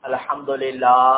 الحمد لله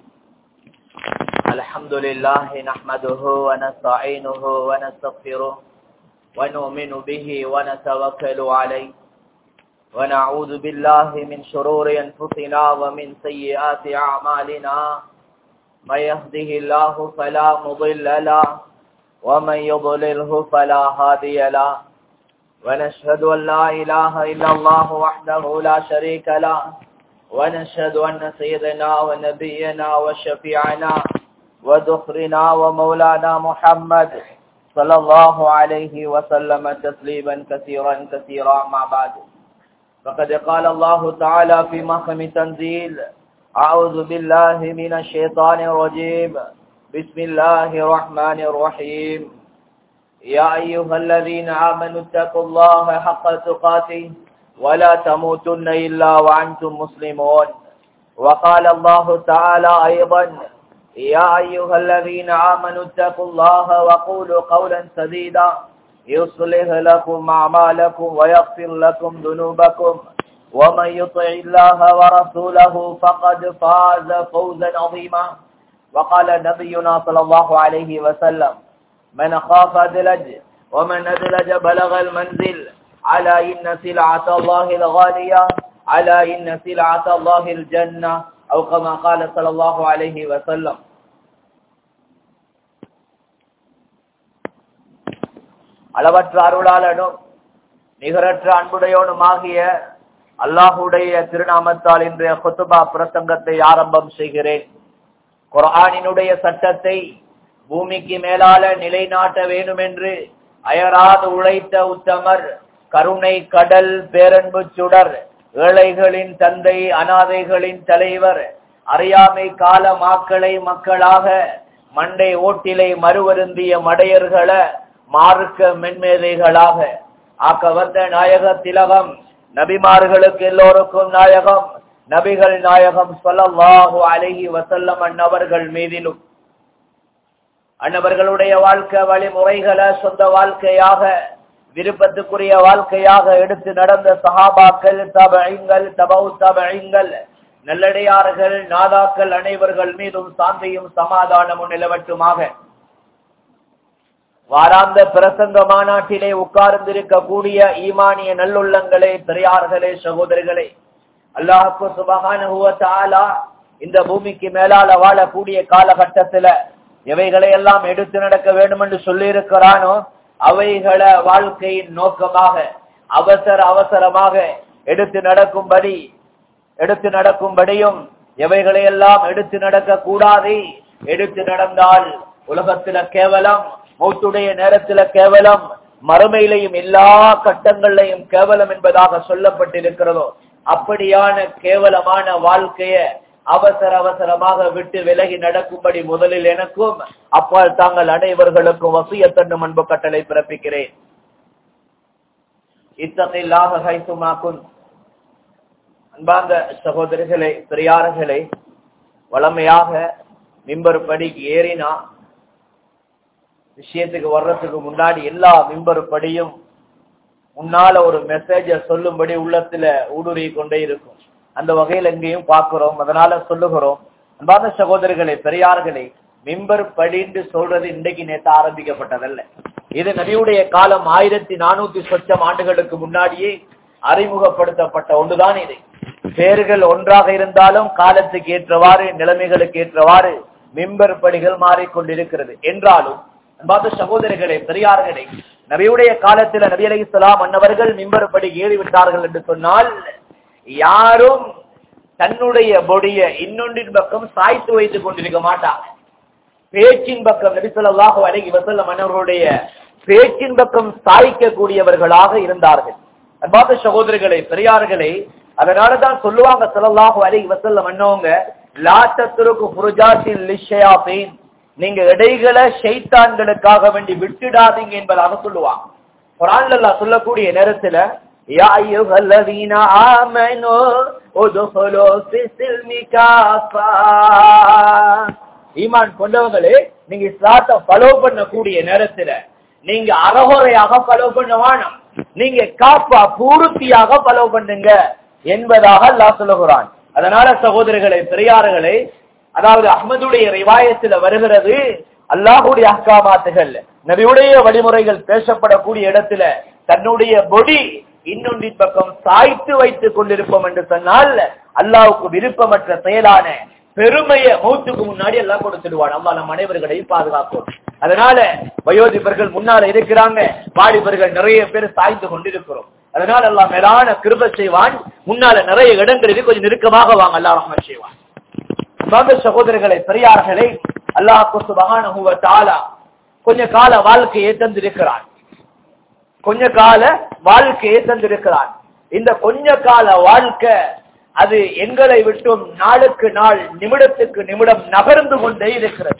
الحمد لله نحمده ونستعينه ونستغفره ونؤمن به ونتوكل عليه ونعوذ بالله من شرور أنفسنا ومن سيئات أعمالنا من يهده الله فلا مضل له ومن يضلله فلا هادي له ونشهد أن لا إله إلا الله وحده لا شريك له ونشهد أن سيدنا ونبينا وشفيعنا ودخرنا ومولانا محمد صلى الله عليه وسلم تسليما كثيرا كثيرا مع بعد فقد قال الله تعالى في محكم تنزيل أعوذ بالله من الشيطان الرجيم بسم الله الرحمن الرحيم يا أيها الذين آمنوا اتقوا الله حق تقاته ولا تموتن إلا وأنتم مسلمون وقال الله تعالى أيضا يا أيها الذين آمنوا اتقوا الله وقولوا قولا سديدا يصلح لكم أعمالكم ويغفر لكم ذنوبكم ومن يطع الله ورسوله فقد فاز فوزا عظيما وقال نبينا صلى الله عليه وسلم من خاف أدلج ومن أدلج بلغ المنزل على إن سلعة الله الغالية على إن سلعة الله الجنة أو كما قال صلى الله عليه وسلم அளவற்ற அருளாளனும் நிகரற்ற அன்புடையோனுமாகிய அல்லாஹுடைய திருநாமத்தால் இன்றைய கொத்துபா பிரசங்கத்தை ஆரம்பம் செய்கிறேன் குரானினுடைய சட்டத்தை பூமிக்கு மேலால நிலைநாட்ட வேண்டும் என்று அயராது உழைத்த உத்தமர் கருணை கடல் பேரன்பு சுடர் ஏழைகளின் தந்தை அனாதைகளின் தலைவர் அறியாமை கால மாக்களை மக்களாக மண்டை ஓட்டிலை மறுவருந்திய மடையர்களை மார்க்க மென்மேதைகளாக ஆக்க வந்த நாயக திலகம் நபிமார்களுக்கு எல்லோருக்கும் நாயகம் நபிகள் நாயகம் சொல்லவாஹு அழகி வசல்லம் அன்னவர்கள் மீதிலும் அன்னவர்களுடைய வாழ்க்கை வழிமுறைகளை சொந்த வாழ்க்கையாக விருப்பத்துக்குரிய வாழ்க்கையாக எடுத்து நடந்த சஹாபாக்கள் தபங்கள் தபவு தபங்கள் நல்லடியார்கள் நாதாக்கள் அனைவர்கள் மீதும் சாந்தியும் சமாதானமும் நிலவட்டுமாக வாராந்த பிரசங்க மாநாட்டிலே உட்கார்ந்திருக்கக்கூடிய ஈமானிய நல்லுள்ளங்களே பெரியார்களே சகோதரிகளே அல்லாஹுக்கு சுபகான இந்த பூமிக்கு மேலால வாழக்கூடிய காலகட்டத்துல எவைகளை எல்லாம் எடுத்து நடக்க வேண்டும் என்று சொல்லி இருக்கிறானோ அவைகளை வாழ்க்கையின் நோக்கமாக அவசர அவசரமாக எடுத்து நடக்கும்படி எடுத்து நடக்கும்படியும் எவைகளை எல்லாம் எடுத்து நடக்க கூடாது எடுத்து நடந்தால் உலகத்துல கேவலம் மௌத்துடைய நேரத்துல கேவலம் மறுமையிலையும் எல்லா கட்டங்கள்லையும் கேவலம் என்பதாக சொல்லப்பட்டிருக்கிறதோ அப்படியான கேவலமான வாழ்க்கைய அவசர அவசரமாக விட்டு விலகி நடக்கும்படி முதலில் எனக்கும் அப்பால் தாங்கள் அனைவர்களுக்கும் வசியத்தன்னும் அன்பு கட்டளை பிறப்பிக்கிறேன் இத்தகையில்லாக கைசுமாக்கும் அன்பார்ந்த சகோதரிகளை பெரியார்களே வளமையாக மிம்பர் படிக்கு ஏறினா விஷயத்துக்கு வர்றதுக்கு முன்னாடி எல்லா மிம்பர் படியும் முன்னால ஒரு மெசேஜ சொல்லும்படி உள்ளத்துல ஊடுருவி கொண்டே இருக்கும் அந்த வகையில் எங்கேயும் பார்க்கிறோம் அதனால சொல்லுகிறோம் அன்பான சகோதரர்களே பெரியார்களே மிம்பர் படின்னு சொல்றது இன்றைக்கு நேற்று ஆரம்பிக்கப்பட்டதல்ல இது நபியுடைய காலம் ஆயிரத்தி நானூத்தி சொச்சம் ஆண்டுகளுக்கு முன்னாடியே அறிமுகப்படுத்தப்பட்ட ஒன்றுதான் இது பேர்கள் ஒன்றாக இருந்தாலும் காலத்துக்கு ஏற்றவாறு நிலைமைகளுக்கு ஏற்றவாறு மிம்பர் படிகள் மாறிக்கொண்டிருக்கிறது என்றாலும் அன்பாத சகோதரிகளே பெரியார்களே நபியுடைய காலத்தில் நபி அலி இஸ்லாம் அன்னவர்கள் மிம்பர் படி ஏறிவிட்டார்கள் என்று சொன்னால் யாரும் தன்னுடைய பொடிய இன்னொன்றின் பக்கம் சாய்த்து வைத்துக் கொண்டிருக்க மாட்டாங்க பேச்சின் பக்கம் நபிசல்லாஹு அலகி வசல்லம் மன்னர்களுடைய பேச்சின் பக்கம் சாய்க்கக்கூடியவர்களாக இருந்தார்கள் அன்பாத சகோதரிகளை பெரியார்களே அதனாலதான் சொல்லுவாங்க சொல்லலாஹு அலகி வசல்லம் மன்னவங்க லாட்டத்திற்கு புருஜாசின் லிஷயாபேன் நீங்க இடைகளை ஷைத்தான்களுக்காக வேண்டி விட்டுடாதீங்க என்பதாக சொல்லுவாங்க குரான்ல சொல்லக்கூடிய நேரத்துல يا أيها الذين آمنوا ادخلوا في السلم كافة ஈமான் கொண்டவங்களே நீங்க இஸ்லாத்தை ஃபாலோ பண்ணக்கூடிய நேரத்துல நீங்க அறகுறையாக ஃபாலோ பண்ண வேணாம் நீங்க காப்பா பூர்த்தியாக ஃபாலோ பண்ணுங்க என்பதாக அல்லாஹ் சொல்லுகிறான் அதனால சகோதரர்களே பெரியார்களே அதாவது அஹ்மதுடைய ரிவாயத்துல வருகிறது அல்லாஹுடைய அஹ்காமாத்துகள் நபியுடைய வழிமுறைகள் பேசப்படக்கூடிய இடத்துல தன்னுடைய பொடி இன்னொன்றின் பக்கம் சாய்த்து வைத்துக் கொண்டிருப்போம் என்று சொன்னால் அல்லாவுக்கு விருப்பமற்ற செயலான பெருமைய மௌத்துக்கு முன்னாடி எல்லாம் கொடுத்துடுவான் அம்மா நம் அனைவர்களையும் பாதுகாக்கும் அதனால வயோதிபர்கள் முன்னால இருக்கிறாங்க வாலிபர்கள் நிறைய பேர் சாய்ந்து கொண்டிருக்கிறோம் அதனால எல்லாம் மேலான கிருப செய்வான் முன்னால நிறைய இடங்களில் கொஞ்சம் நெருக்கமாக வாங்க அல்லா ரஹ்மத் செய்வான் சொந்த சகோதரர்களை பெரியார்களை அல்லாஹ் சுபகான தாலா கொஞ்ச கால வாழ்க்கையை தந்திருக்கிறான் கொஞ்ச கால வாழ்க்கையை தந்திருக்கிறான் இந்த கொஞ்ச கால வாழ்க்கை அது எங்களை விட்டும் நாளுக்கு நாள் நிமிடத்துக்கு நிமிடம் நகர்ந்து கொண்டே இருக்கிறது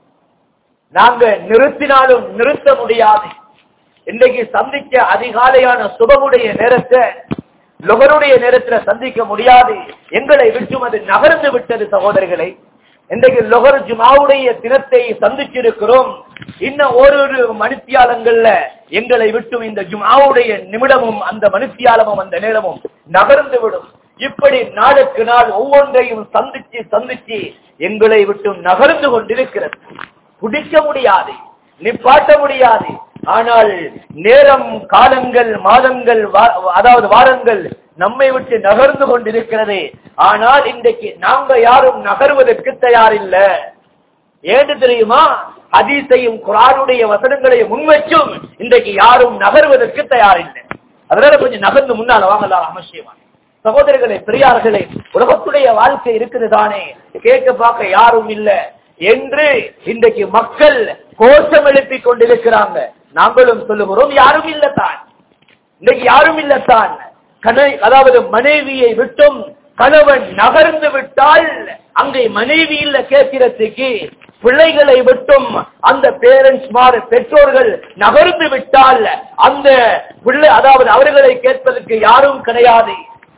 நாங்க நிறுத்தினாலும் நிறுத்த முடியாது இன்றைக்கு சந்திக்க அதிகாலையான சுபமுடைய நேரத்தை லொகருடைய நேரத்துல சந்திக்க முடியாது எங்களை விட்டும் அது நகர்ந்து விட்டது சகோதரர்களை இன்றைக்கு லொகர் ஜுமாவுடைய தினத்தை சந்திச்சிருக்கிறோம் இன்னும் ஒரு மனுத்தியாலங்கள்ல எங்களை விட்டும் இந்த ஜுமாவுடைய நிமிடமும் அந்த மனுத்தியாலமும் அந்த நேரமும் நகர்ந்து விடும் இப்படி நாளுக்கு நாள் ஒவ்வொன்றையும் சந்திச்சு சந்திச்சு எங்களை விட்டும் நகர்ந்து கொண்டிருக்கிறது பிடிக்க முடியாது நிப்பாட்ட முடியாது ஆனால் நேரம் காலங்கள் மாதங்கள் அதாவது வாரங்கள் நம்மை விட்டு நகர்ந்து கொண்டிருக்கிறது ஆனால் இன்றைக்கு நாங்க யாரும் நகர்வதற்கு தயாரில்ல ஏன்னு தெரியுமா ஹதீஸையும் குரானுடைய வசனங்களையும் முன்வச்சும் இன்றைக்கு யாரும் நகர்வதற்கு தயாரில்லை அதனால கொஞ்சம் நகர்ந்து முன்னால வாங்கலாம் அவசியமா சகோதரர்களே பெரியார்களே உலகத்துடைய வாழ்க்கை இருக்குது தானே கேட்க பார்க்க யாரும் இல்ல என்று இன்றைக்கு மக்கள் கோஷம் எழுப்பி கொண்டிருக்கிறாங்க நாங்களும் சொல்லுகிறோம் யாரும் இல்லத்தான் இன்னைக்கு யாரும் இல்லத்தான் கணை அதாவது மனைவியை விட்டும் கணவன் நகர்ந்து விட்டால் அங்கே மனைவி இல்ல கேட்கிறதுக்கு பிள்ளைகளை விட்டும் அந்த பேரண்ட்ஸ் மாறு பெற்றோர்கள் நகர்ந்து விட்டால் அந்த பிள்ளை அதாவது அவர்களை கேட்பதற்கு யாரும் கிடையாது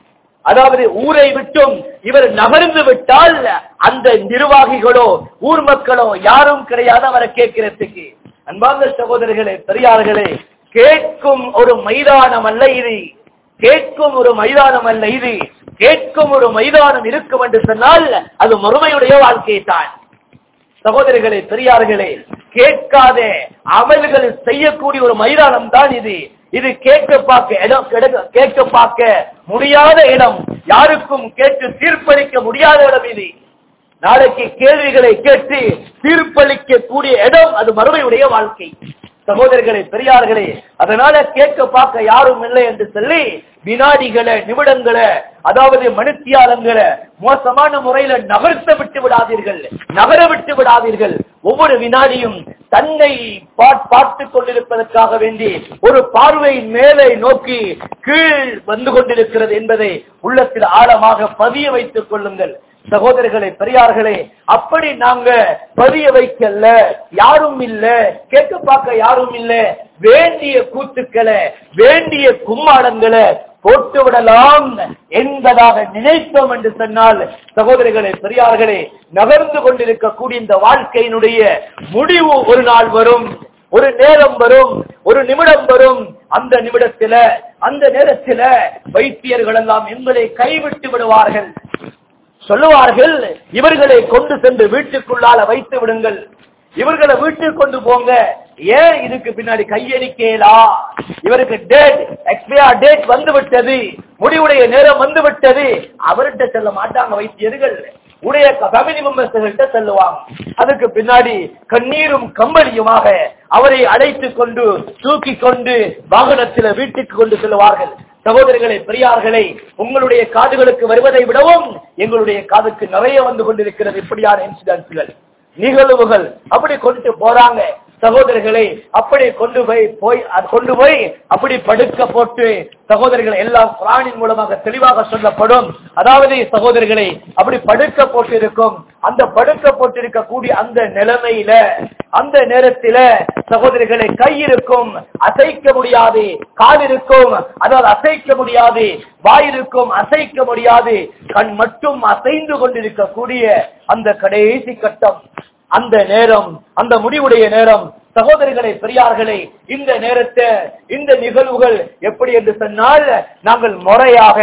அதாவது ஊரை விட்டும் இவர் நகர்ந்து விட்டால் அந்த நிர்வாகிகளோ ஊர் மக்களோ யாரும் கிடையாது அவரை கேட்கிறதுக்கு அன்பார்ந்த சகோதரர்களே பெரியார்களே கேட்கும் ஒரு மைதானம் அல்ல இது கேட்கும் ஒரு மைதானம் அல்ல இது கேட்கும் ஒரு மைதானம் இருக்கும் என்று சொன்னால் அது மறுமையுடைய வாழ்க்கை தான் சகோதரிகளே பெரியார்களே கேட்காத அமல்கள் செய்யக்கூடிய ஒரு மைதானம் தான் இது இது கேட்க பார்க்க இடம் கிடைக்க- கேட்க பார்க்க முடியாத இடம் யாருக்கும் கேட்டு தீர்ப்பளிக்க முடியாத இடம் இது நாளைக்கு கேள்விகளை கேட்டு தீர்ப்பளிக்க கூடிய இடம் அது மறுமையுடைய வாழ்க்கை சகோதரர்களே பெரியார்களே அதனால கேட்க பார்க்க யாரும் இல்லை என்று சொல்லி வினாடிகளை நிமிடங்களை அதாவது மனுத்தியாலங்களை மோசமான முறையில நகர்த்த விட்டு விடாதீர்கள் நகர விட்டு விடாதீர்கள் ஒவ்வொரு வினாடியும் தன்னை பா- பார்த்துக் கொண்டிருப்பதற்காக வேண்டி ஒரு பார்வை மேலே நோக்கி கீழ் வந்து கொண்டிருக்கிறது என்பதை உள்ளத்தில் ஆழமாக பதிய வைத்துக் கொள்ளுங்கள் சகோதரர்களே பெரியார்களே அப்படி நாங்க பதிய வைக்கல யாரும் இல்ல கேட்க பார்க்க யாரும் இல்ல வேண்டிய கூத்துக்களை வேண்டிய கும்மாளங்களை போட்டு விடலாம் என்பதாக நினைத்தோம் என்று சொன்னால் சகோதரிகளே பெரியார்களே நகர்ந்து கொண்டிருக்கக்கூடிய இந்த வாழ்க்கையினுடைய முடிவு ஒரு நாள் வரும் ஒரு நேரம் வரும் ஒரு நிமிடம் வரும் அந்த நிமிடத்தில அந்த நேரத்தில வைத்தியர்கள் எல்லாம் எங்களை கைவிட்டு விடுவார்கள் சொல்லுவார்கள் இவர்களை கொண்டு சென்று வீட்டுக்குள்ளால வைத்து விடுங்கள் இவர்களை வீட்டுக்கு கொண்டு போங்க ஏன் இதுக்கு பின்னாடி கையடிக்கலா இவருக்கு டேட் எக்ஸ்பயர் டேட் வந்து விட்டது முடிவுடைய நேரம் வந்து விட்டது அவர்கிட்ட செல்ல மாட்டாங்க வைத்தியர்கள் உடைய ஃபேமிலி மெம்பர்ஸ்கிட்ட செல்லுவாங்க அதுக்கு பின்னாடி கண்ணீரும் கம்பளியுமாக அவரை அழைத்துக் கொண்டு தூக்கி கொண்டு வாகனத்தில் வீட்டுக்கு கொண்டு செல்வார்கள் சகோதரர்களே பெரியார்களே உங்களுடைய காதுகளுக்கு வருவதை விடவும் எங்களுடைய காதுக்கு நிறைய வந்து கொண்டிருக்கிறது இப்படியான இன்சிடென்ட்ஸ்கள் நிகழ்வுகள் அப்படி கொண்டு போறாங்க சகோதரர்களை அப்படி கொண்டு போய் போய் அது கொண்டு போய் அப்படி படுக்க போட்டு சகோதரர்கள் எல்லாம் குரானின் மூலமாக தெளிவாக சொல்லப்படும் அதாவது சகோதரர்களை அப்படி படுக்க போட்டு இருக்கும் அந்த படுக்க போட்டிருக்கக்கூடிய அந்த நிலைமையில அந்த நேரத்தில சகோதரிகளை கை இருக்கும் அசைக்க முடியாது கால் இருக்கும் அதாவது அசைக்க முடியாது வாய் இருக்கும் அசைக்க முடியாது கண் மட்டும் அசைந்து கொண்டிருக்கக்கூடிய அந்த கடைசி கட்டம் அந்த நேரம் அந்த முடிவுடைய நேரம் சகோதரிகளே பெரியார்களே இந்த நேரத்தை இந்த நிகழ்வுகள் எப்படி என்று சொன்னால் நாங்கள் முறையாக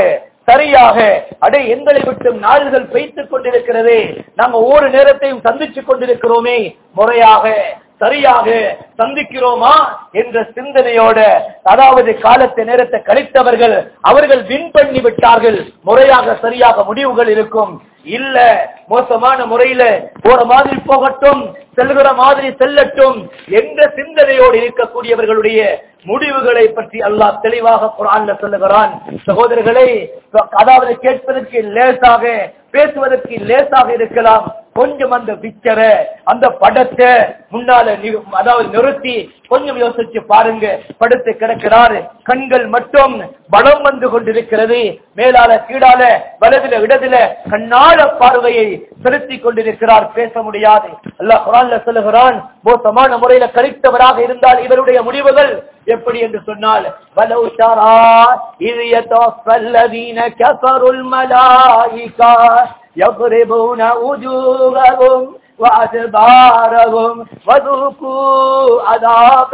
சரியாக அடே எங்களை விட்டு நாள்கள் பெய்த்துக் கொண்டிருக்கிறது நாங்க ஒவ்வொரு நேரத்தையும் சந்திச்சுக் கொண்டிருக்கிறோமே முறையாக சரியாக சந்திக்கிறோமா என்ற சிந்தனையோட அதாவது காலத்தை நேரத்தை கழித்தவர்கள் அவர்கள் வின் பண்ணி விட்டார்கள் முறையாக சரியாக முடிவுகள் இருக்கும் இல்ல மோசமான முறையில போற மாதிரி போகட்டும் செல்கிற மாதிரி செல்லட்டும் என்ற சிந்தனையோடு இருக்கக்கூடியவர்களுடைய முடிவுகளை பற்றி அல்லாஹ் தெளிவாக குரான்ல சொல்லுகிறான் சகோதரர்களை அதாவது கேட்பதற்கு லேசாக பேசுவதற்கு லேசாக இருக்கலாம் கொஞ்சம் அந்த பிக்சரை அந்த படத்தை முன்னால நி- அதாவது நிறுத்தி கொஞ்சம் யோசிச்சு பாருங்க படுத்து கிடக்கிறார் கண்கள் மட்டும் பலம் வந்து கொண்டிருக்கிறது மேலால கீழால வலதுல இடதுல கண்ணால பார்வையை செலுத்தி கொண்டிருக்கிறார் பேச முடியாது அல்லாஹ் குரான்ல சொல்லுகிறான் மோசமான முறையில கழித்தவராக இருந்தால் இவருடைய முடிவுகள் எப்படி என்று சொன்னால் வலவு தரா இது يتوفى كفروا الملائكة يضربون وجوههم وأدبارهم وذوقوا عذاب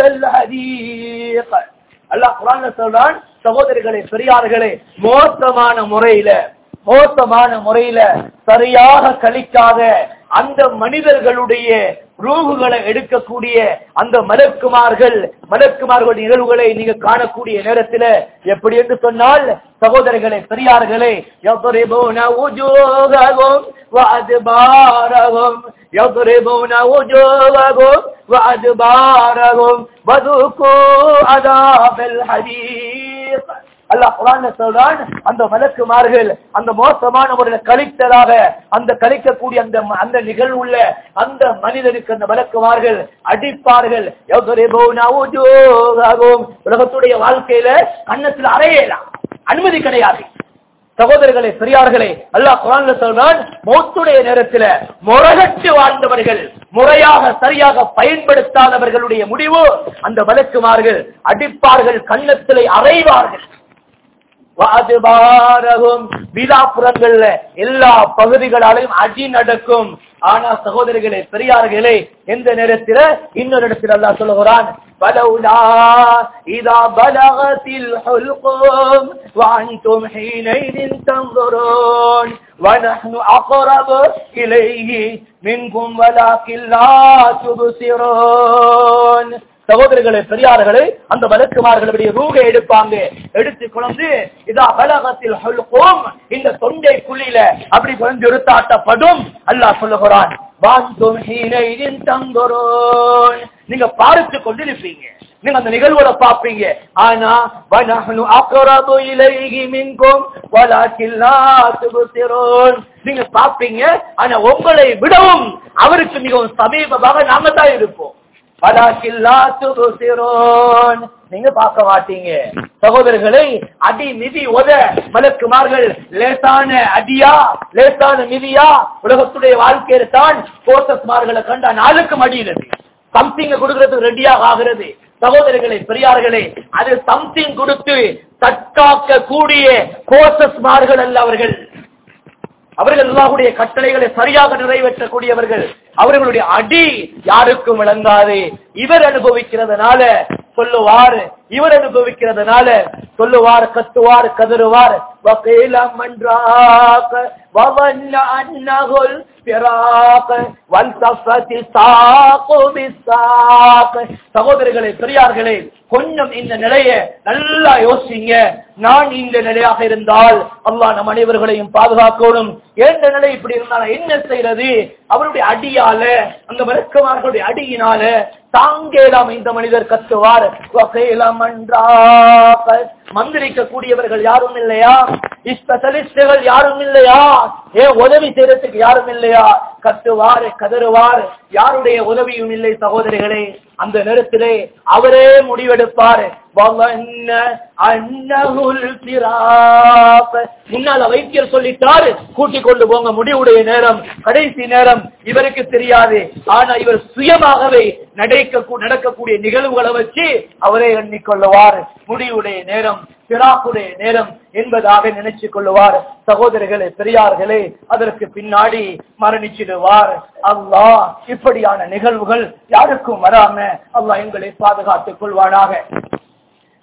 الحريق அல்லாஹ் குரான்ல சொல்றான் சகோதரிகளே பெரியார்களே மோசமான முறையில மோசமான முறையில சரியாக கழிக்காத அந்த மனிதர்களுடைய ரூகுகளை எடுக்கக்கூடிய அந்த மலக்குமார்கள் மலக்குமார்கள் நிகழ்வுகளை நீங்க காணக்கூடிய நேரத்துல எப்படி என்று சொன்னால் சகோதரர்களே பெரியார்களே يضربون وجوههم وأدبارهم يضربون وجوههم وأدبارهم وذوقوا عذاب الحريق அல்லாஹ் குரான்ல சொல்றான் அந்த மலக்குமார்கள் அந்த மோசமான முறையில கழித்ததாக அந்த கழிக்கக்கூடிய அந்த அந்த நிகழ்வுள்ள அந்த மனிதனுக்கு அந்த மலக்குமார்கள் அடிப்பார்கள் يضربون وجوههم. உலகத்துடைய வாழ்க்கையில கண்ணத்தில் அறையலாம் அனுமதி கிடையாது சகோதரர்களே பெரியார்களே அல்லாஹ் குரான்ல சொல்றான் மௌத்துடைய நேரத்துல முரகட்டு வாழ்ந்தவர்கள் முறையாக சரியாக பயன்படுத்தாதவர்களுடைய முடிவு அந்த மலக்குமார்கள் அடிப்பார்கள் கண்ணத்திலே அறைவார்கள் வாதுபாரகும் விழாப்புறங்கள்ல எல்லா பகுதிகளாலையும் அடி நடக்கும் ஆனா சகோதரிகளே பெரியார்களே எந்த நேரத்தில் இன்னொரு இடத்தில் அல்லாஹ் சொல்லுகிறான் பலவுலா இதா பலகத்தில் ஹுல்கும் وأنتم حينئذ تنظرون ونحن أقرب إليه منكم ولكن لا تبصرون சகோதரர்களே பெரியார்களே அந்த வழக்குமார்களுடைய ரூகை எடுப்பாங்க எடுத்து குழந்து இதா பலகத்தில் ஹுல்கும் இந்த தொண்டை குழியில அப்படி குழந்து எடுத்தாட்டப்படும் அல்லாஹ் சொல்லுகிறான் வாந்தும் ஹீனைதின் தங்குரோன் நீங்க பார்த்து கொண்டிருப்பீங்க நீங்க அந்த நிகழ்வுல பாப்பீங்க ஆனா வனஹ்னு அக்ரபு இலைஹி மின்கும் வலாக்கின் லா துப்சிரூன் நீங்க பாப்பீங்க ஆனா உங்களை விடவும் அவருக்கு மிகவும் சமீபமாக நாம தான் இருப்போம் வலாக்கின் லா துப்சிரூன் நீங்க பார்க்க மாட்டீங்க சகோதரர்களை அடி மிதி உத மலக்குமார்கள் லேசான அடியா லேசான மிதியா உலகத்துடைய வாழ்க்கையில தான் கோசஸ்மார்களை கண்டா நாளுக்கு மடியினது சம்திங் கொடுக்கறதுக்கு ரெடியாக ஆகிறது சகோதரர்களே பெரியார்களே அது சம்திங் கொடுத்து தற்காக்க கூடிய கோசஸ்மார்கள் அல்ல அவர்கள் அவர்கள் அல்லாஹ்வுடைய கட்டளைகளை சரியாக நிறைவேற்றக்கூடியவர்கள் அவர்களுடைய அடி யாருக்கும் விளங்காது இவர் அனுபவிக்கிறதுனால சொல்லுவார் இவர் அனுபவிக்கிறதுனால சொல்லுவார் கத்துவார் கதறுவார் وقيل من راق وظن أنه الفراق والتفت الساق بالساق சகோதரர்களே பெரியார்களே கொஞ்சம் இந்த நிலைய நல்லா யோசிங்க நான் இந்த நிலையாக இருந்தால் அல்லாஹ் நம் அனைவர்களையும் பாதுகாக்கணும் எந்த நிலை இப்படி இருந்தால் என்ன செய்யறது அவருடைய அடியால அந்த மருத்துவர்களுடைய அடியினால தாங்கேலாம் இந்த மனிதர் கத்துவார் வகையிலம் என்றாக மந்திரிக்க கூடியவர்கள் யாரும் இல்லையா ஸ்பெஷலிஸ்டுகள் யாரும் இல்லையா ஏன் உதவி செய்யறதுக்கு யாரும் இல்லையா கத்துவார் கதறுவார் யாருடைய உதவியும் இல்லை சகோதரிகளே அந்த நேரத்திலே அவரே முடிவெடுப்பார் وَظَنَّ أَنَّهُ الْفِرَاقُ. முன்னால வைத்தியர் சொல்லிட்டாரு கூட்டிக் கொண்டு போங்க முடிவுடைய நேரம் கடைசி நேரம் இவருக்கு தெரியாது ஆனா இவர் சுயமாகவே நடக்க நடக்கக்கூடிய நிகழ்வுகளை வச்சு அவரே எண்ணிக்கொள்ளுவார் முடிவுடைய நேரம் பிராக்குடைய நேரம் என்பதாக நினைச்சு கொள்ளுவார் சகோதரர்களே பெரியார்களே அதற்கு பின்னாடி மரணிச்சிடுவார் அல்லாஹ் இப்படியான நிகழ்வுகள் யாருக்கும் வராம அல்லாஹ் எங்களை பாதுகாத்துக் கொள்வானாக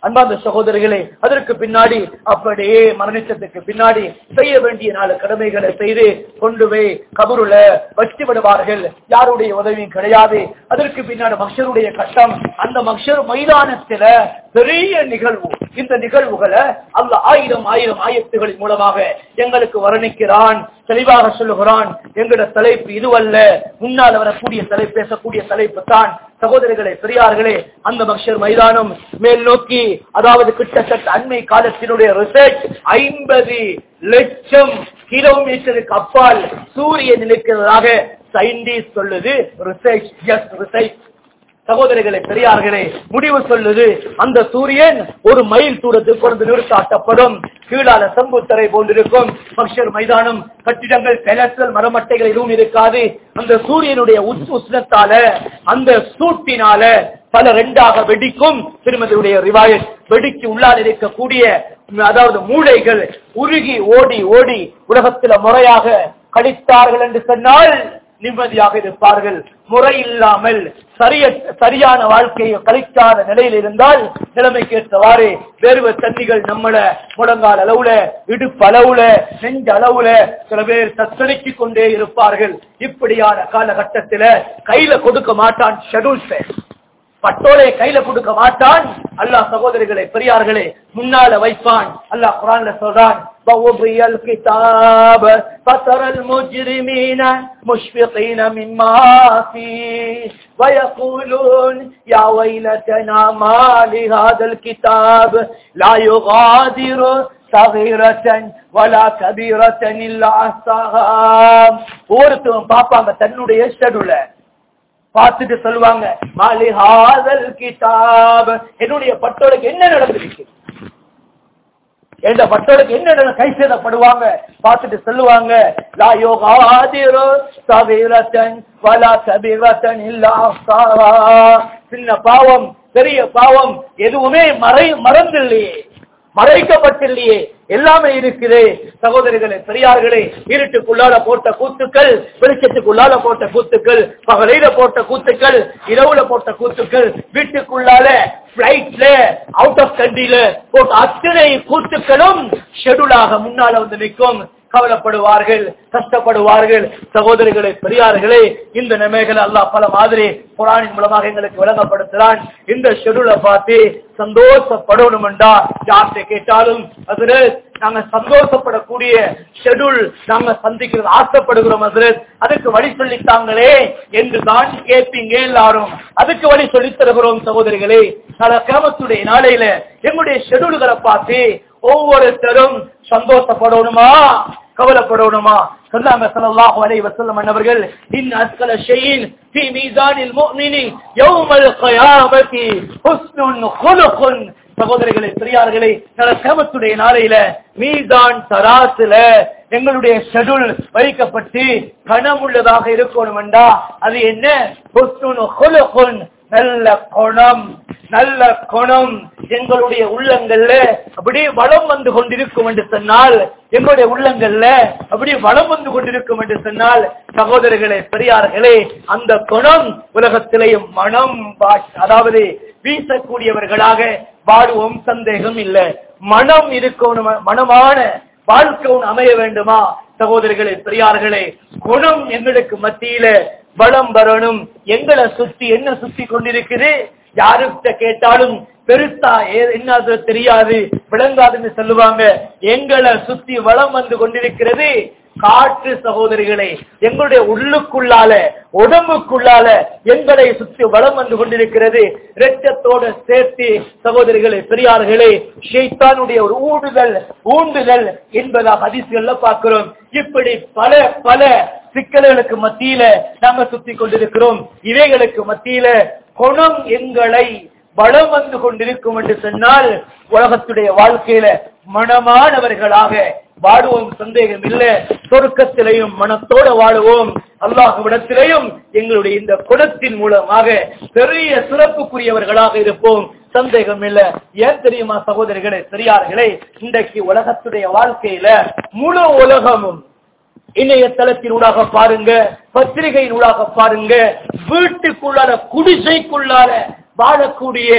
அன்பார்ந்த சகோதரிகளே அதற்கு பின்னாடி அப்படியே மரணிச்சத்துக்கு பின்னாடி செய்ய வேண்டிய நாலு கடமைகளை செய்து கொண்டு போய் கபருல வச்சு விடுவார்கள் யாருடைய உதவியும் கிடையாது அதற்கு பின்னாடி மக்ஷருடைய கட்டம் அந்த மக்ஷர் மைதானத்தில பெரிய நிகழ்வு இந்த நிகழ்வுகளை அல்ல ஆயிரம் ஆயிரம் ஆயத்துகளின் மூலமாக எங்களுக்கு வர்ணிக்கிறான் தெளிவாக சொல்லுகிறான் எங்களோட தலைப்பு இதுவல்ல முன்னால் வரக்கூடிய தலை பேசக்கூடிய தலைப்பு தான் சகோதரிகளே பெரியார்களே அந்த மக்ஷர் மைதானம் மேல் நோக்கி அதாவது கிட்டத்தட்ட அண்மை காலத்தினுடைய ரிசர்ச் ஐம்பது லட்சம் கிலோமீட்டருக்கு அப்பால் சூரியன் நிற்கிறதாக சயின்டிஸ்ட் சொல்லுது ரிசர்ச் எஸ் ரிசர்ச் சகோதரிகளே பெரியார்களே முடிவு சொல்லுது அந்த சூரியன் ஒரு மைல் தூரத்துக்கு கொண்டு நிறுத்தாட்டப்படும் கீழால சம்புத்தரை போன்றிருக்கும் மக்ஷர் மைதானம் கட்டிடங்கள் பெலசல் மரமட்டைகள் எதுவும் இருக்காது அந்த சூரியனுடைய உச் உஷ்ணத்தால அந்த சூட்டினால பல ரெண்டாக வெடிக்கும் திருமதியுடைய ரிவாயத் வெடிக்கு உள்ளால் இருக்கக்கூடிய அதாவது மூளைகள் உருகி ஓடி ஓடி உலகத்துல முறையாக கடித்தார்கள் என்று சொன்னால் நிம்மதியாக இருப்பார்கள் முறை இல்லாமல் சரிய சரியான வாழ்க்கையை கழிக்காத நிலையில் இருந்தால் நிலைமைக்கு ஏற்றவாறு வேர்வ தண்ணிகள் நம்மள முழங்கால் அளவுல இடுப்பு அளவுல நெஞ்ச அளவுல சில பேர் தத்தளித்துக் கொண்டே இருப்பார்கள் இப்படியான காலகட்டத்தில கையில கொடுக்க மாட்டான் ஷெடியூல் பட்டோலை கையில கொடுக்க மாட்டான் அல்லாஹ் சகோதரிகளே பெரியார்களே முன்னால வைப்பான் அல்லாஹ் குரான்ல சொல்றான் ووضي الكتاب فترى المجرمين مشفقين مما فيه ويقولون يا ويلتنا ما لهذا الكتاب لا يغادر صغيرة ولا كبيرة إلا أحصاها ஒவ்வொருத்தரும் பாப்பாங்க தன்னுடைய ஷெடுல பார்த்துட்டு சொல்லுவாங்க மாலி ஹாதல் கிதாப் என்னுடைய பட்டோலுக்கு என்ன நடந்திருக்கு என்ற பட்டோலுக்கு என்ன நடந்து கை சேதப்படுவாங்க பார்த்துட்டு சொல்லுவாங்க லா யோகாதிரோ சவீரத்தன் வலா சபீரத்தன் இல்லா சின்ன பாவம் பெரிய பாவம் எதுவுமே மறை மறந்தில்லையே மறைக்கப்பட்டில்லையே எல்லாமே இருக்குது சகோதரிகளே பெரியார்களே இருட்டுக்குள்ளால போட்ட கூத்துக்கள் வெளிச்சத்துக்குள்ளால போட்ட கூத்துக்கள் பகலையில போட்ட கூத்துக்கள் இரவுல போட்ட கூத்துக்கள் வீட்டுக்குள்ளால பிளைட்ல அவுட் ஆஃப் கண்ட்ரில போட்ட அத்தனை கூத்துக்களும் ஷெடியூலாக முன்னால வந்து நிற்கும் கவலைப்படுவார்கள் கஷ்டப்படுவார்கள் சகோதரிகளே பெரியார்களே இந்த நிலைமைகளை அல்லாஹ் பல மாதிரி குரானின் மூலமாக எங்களுக்கு விளங்கப்படுத்துறான் இந்த ஷெடியூலை பார்த்து சந்தோஷப்படணும் என்றா யார்கிட்ட கேட்டாலும் அதுல நாங்க சந்தோஷப்படக்கூடிய ஷெடியூல் நாங்க சந்திக்கிறது ஆசைப்படுகிறோம் ஹசரத் அதுக்கு வழி சொல்லித்தாங்களே என்று தான் கேட்பீங்க எல்லாரும் அதுக்கு வழி சொல்லித் தருகிறோம் சகோதரிகளே நாளை கிராமத்துடைய நாளையில எங்களுடைய ஷெடியூல்களை பார்த்து ஒவ்வொருத்தரும் சந்தோஷப்படணுமா கவலைப்படணுமா சொல்லாம ஸல்லல்லாஹு அலைஹி வஸல்லம் அன்னவர்கள் இன் அஸ்கல ஷைஇன் ஃபீ மீசானில் முஃமினி யௌமல் கியாமத்தி ஹுஸ்னுன் குலுகுன் சகோதரிகளே பெரியார்களே கியாமத்துடைய நாளையில மீசான் தராசுல எங்களுடைய ஷெட்யூல் வைக்கப்பட்டு கனமுள்ளதாக இருக்கணும் என்றா அது என்ன ஹுஸ்னுன் குலுகுன் நல்ல குணம் நல்ல குணம் எங்களுடைய உள்ளங்கள்ல அப்படியே வளம் வந்து கொண்டிருக்கும் என்று சொன்னால் எங்களுடைய உள்ளங்கள்ல அப்படியே வளம் வந்து கொண்டிருக்கும் என்று சொன்னால் சகோதரர்களே பெரியார்களே அந்த குணம் உலகத்திலேயும் மனம் வா- அதாவது வீசக்கூடியவர்களாக வாடுவோம் சந்தேகம் இல்ல மனம் இருக்கணும் மனமான வாழ்க்கை ஒன்று அமைய வேண்டுமா சகோதரிகளே பெரியார்களே குணம் எங்களுக்கு மத்தியில பலம் வரணும் எங்களை சுத்தி என்ன சுத்தி கொண்டிருக்குது யாருக்கிட்ட கேட்டாலும் பெருசா ஏ- என்ன அது தெரியாது விளங்காதுன்னு சொல்லுவாங்க எங்களை சுத்தி வளம் வந்து கொண்டிருக்கிறது காற்று சகோதரிகளே எங்களுடைய உள்ளுக்குள்ளால உடம்புக்குள்ளால எங்களை சுத்தி வளம் வந்து கொண்டிருக்கிறது இரத்தத்தோட சேர்த்து சகோதரிகளே பெரியார்களே ஷைத்தானுடைய ஒரு ஊடுதல் ஊண்டுதல் என்பதாக அதிசயல்ல பார்க்கிறோம் இப்படி பல பல சிக்கல்களுக்கு மத்தியில நாம சுத்தி கொண்டிருக்கிறோம் இவைகளுக்கு மத்தியில குணம் எங்களை வளம் வந்து கொண்டிருக்கும் என்று சொன்னால் உலகத்துடைய வாழ்க்கையில மனமானவர்களாக வாடுவோம் சந்தேகம் இல்ல சொர்க்கத்திலையும் மனத்தோட வாழுவோம் அல்லாஹ்விடத்திலையும் எங்களுடைய இந்த குணத்தின் மூலமாக பெரிய சிறப்புக்குரியவர்களாக இருப்போம் சந்தேகம் இல்ல ஏன் தெரியுமா சகோதரிகளே பெரியார்களே இன்றைக்கு உலகத்துடைய வாழ்க்கையில முழு உலகமும் இணையதளத்தினூடாக பாருங்க பத்திரிகையினூடாக பாருங்க வீட்டுக்குள்ளால குடிசைக்குள்ளால வாழக்கூடிய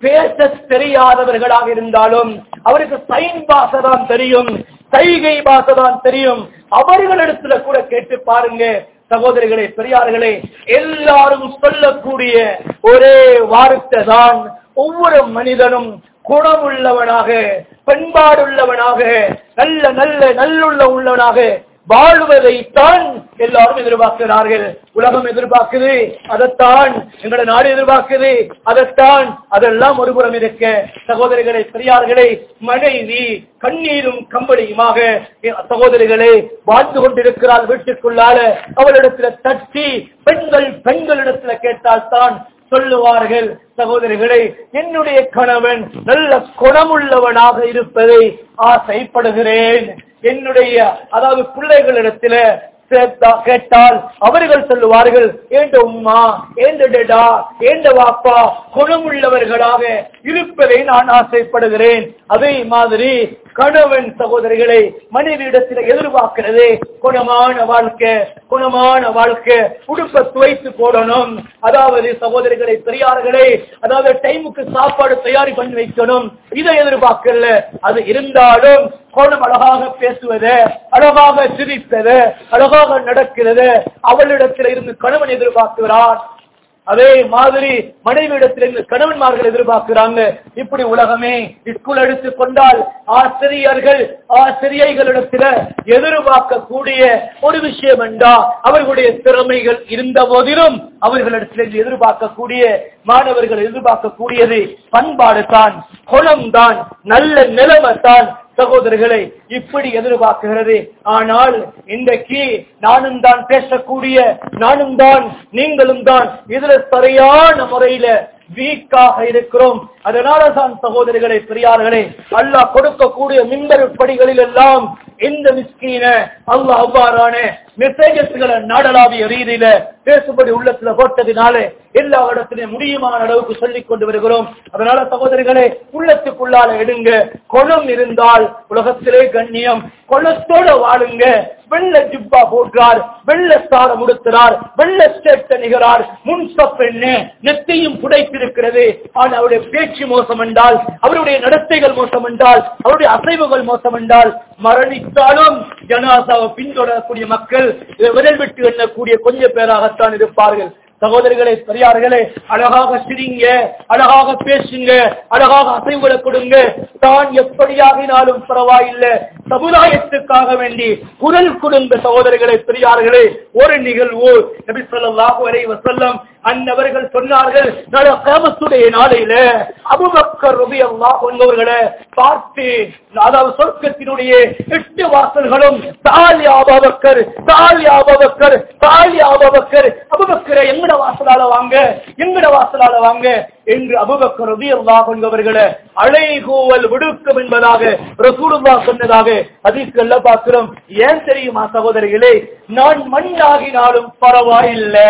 பேச தெரியாதவர்களாக இருந்தாலும் அவருக்கு சைன் பாசை தான் தெரியும் சைகை பாசை தான் தெரியும் அவர்களிடத்துல கூட கேட்டு பாருங்க சகோதரிகளே பெரியார்களே எல்லாரும் சொல்லக்கூடிய ஒரே வார்த்தை தான் ஒவ்வொரு மனிதனும் குணமுள்ளவனாக பண்பாடுள்ளவனாக நல்ல நல்ல நல்லுள்ள உள்ளவனாக வாழ்வதைத்தான் எல்லாரும் எதிர்பார்க்கிறார்கள் உலகம் எதிர்பார்க்குது அதைத்தான் எங்களோட நாடு எதிர்பார்க்குது அதைத்தான் அதெல்லாம் ஒருபுறம் இருக்க சகோதரிகளை பெரியார்களே மனைவி கண்ணீரும் கம்பளியுமாக சகோதரிகளே வாழ்ந்து கொண்டிருக்கிறாள் வீட்டுக்குள்ளால அவளிடத்துல தட்டி பெண்கள் பெண்களிடத்துல கேட்டால் தான் சொல்லுவார்கள் சகோதரிகளே என்னுடைய கணவன் நல்ல குணமுள்ளவனாக இருப்பதை ஆசைப்படுகிறேன் என்னுடைய அதாவது பிள்ளைகளிடத்துல சேர்த்தா- கேட்டால் அவர்கள் சொல்லுவார்கள் ஏண்ட உம்மா ஏண்ட டெடா ஏண்ட வாப்பா குணமுள்ளவர்களாக இருப்பதை நான் ஆசைப்படுகிறேன் அதே மாதிரி கணவன் சகோதரிகளை மனைவியிடத்தில் எதிர்பார்க்கிறது குணமான வாழ்க்கை குணமான வாழ்க்கை உடுப்ப துவைத்து போடணும் அதாவது சகோதரிகளை பெரியார்களே அதாவது டைமுக்கு சாப்பாடு தயாரி பண்ணி வைக்கணும் இதை எதிர்பார்க்கல அது இருந்தாலும் கோணம் அழகாக பேசுவது அழகாக சிரிப்பது அழகாக நடக்கிறது அவளிடத்தில் இருந்து கணவன் எதிர்பார்க்கிறான் அதே மாதிரி மனைவியிடத்திலிருந்து கணவன்மார்கள் எதிர்பார்க்கிறாங்க இப்படி உலகமே ஸ்கூல் எடுத்து கொண்டால் ஆசிரியர்கள் ஆசிரியர்களிடத்தில் எதிர்பார்க்கக்கூடிய ஒரு விஷயம் என்றா அவர்களுடைய திறமைகள் இருந்த போதிலும் அவர்களிடத்திலிருந்து எதிர்பார்க்கக்கூடிய மாணவர்கள் எதிர்பார்க்கக்கூடியது பண்பாடு தான் குணம் தான் நல்ல நிலைமை தான் சகோதரர்களை இப்படி எதிர்பார்க்கிறது ஆனால் இன்றைக்கு நானும் தான் பேசக்கூடிய நானும் தான் நீங்களும் தான் இதுல சரியான முறையில வீக்காக இருக்கிறோம் அதனால தான் சகோதரிகளை பெரியார்களே அல்லாஹ் கொடுக்கக்கூடிய மின்பரு படிகளில் எல்லாம் இந்த மிஸ்கீன அல்லாஹ் அவ்வாறான மெசேஜஸ்களை நாடளாவிய ரீதியில பேசுபடி உள்ளத்துல போட்டதினாலே எல்லா இடத்திலும் முடியுமான அளவுக்கு சொல்லிக் கொண்டு வருகிறோம் அதனால சகோதரிகளே உள்ளத்துக்குள்ளால எடுங்க குணம் இருந்தால் உலகத்திலே கண்ணியம் குணத்தோட வாழுங்க வெள்ள ஜிப்பா போடுறார் வெள்ள சாரம் உடுத்துறார் வெள்ள ஸ்டெப்ட் நிகரார் முன்சப் என்ன நெத்தையும் புடைத்திருக்கிறது ஆனால் அவருடைய பேச்சு மோசம் என்றால் அவருடைய நடத்தைகள் மோசம் என்றால் அவருடைய அசைவுகள் மோசம் என்றால் மரணித்தாலும் ஜனாசாவை பின்தொடரக்கூடிய மக்கள் விரல் விட்டு எண்ணக்கூடிய கொஞ்சம் பேராகத்தான் இருப்பார்கள் சகோதரிகளே பெரியார்களே அழகாக சிரிங்க அழகாக பேசுங்க அழகாக அசைவுகளை கொடுங்க தான் எப்படியாகினாலும் பரவாயில்லை சமுதாயத்துக்காக வேண்டி குரல் கொடுங்க சகோதரிகளே பெரியார்களே ஒரு நிகழ்வு நபி ஸல்லல்லாஹு அலைஹி வஸல்லம் அன்னவர்கள் சொன்னார்கள் நாளை கியாமத்துடைய நாளையில அபூபக்கர் ரலியல்லாஹு என்பவர்களை பார்த்து அதாவது சொர்க்கத்தினுடைய எட்டு வாசல்களும் தாலி அபூபக்கர் தாலி அபூபக்கர் தாலி அபூபக்கர் அபூபக்கரை எங்கட வாசலால வாங்க எங்கட வாசலால வாங்க என்று அபூபக்கர் ரலியல்லாஹு என்பவர்களை அழைகூவல் விடுக்கும் என்பதாக ரசூலுல்லாஹ் சொன்னதாக ஹதீஸ்கள்ல பார்க்கிறோம் ஏன் தெரியுமா சகோதரிகளே நான் மண்ணாகினாலும் பரவாயில்லை